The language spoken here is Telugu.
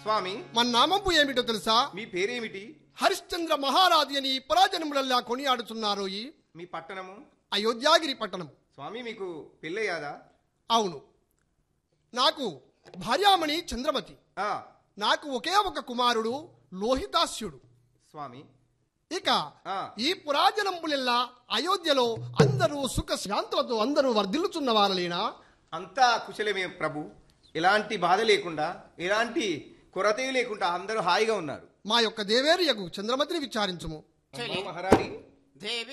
స్వామి మన నామంపు ఏమిటో తెలుసా మీ పేరేమిటి హరిశ్చంద్ర మహారాజు అని పురాజనములల్లా కొనియాడుతున్నారు ఈ మీ పట్టణము అయోధ్యాగిరి పట్టణం స్వామి మీకు పెళ్ళయ్యాదా అవును నాకు భార్యామణి చంద్రమతి ఆ, నాకు ఒకే ఒక కుమారుడు లోహితాస్యుడు స్వామి ఇక ఆ. ఈ పురాజనంబులెల్లా అయోధ్యలో అందరూ సుఖ శాంతులతో అందరూ వర్ధిల్లుచున్న వారలేనా అంతా కుశలమే ప్రభు ఎలాంటి బాధ లేకుండా ఎలాంటి కొరత లేకుండా అందరూ హాయిగా ఉన్నారు మా యొక్క దేవేరియకు చంద్రమతిని విచారించుము చెలి మహారాణి దేవి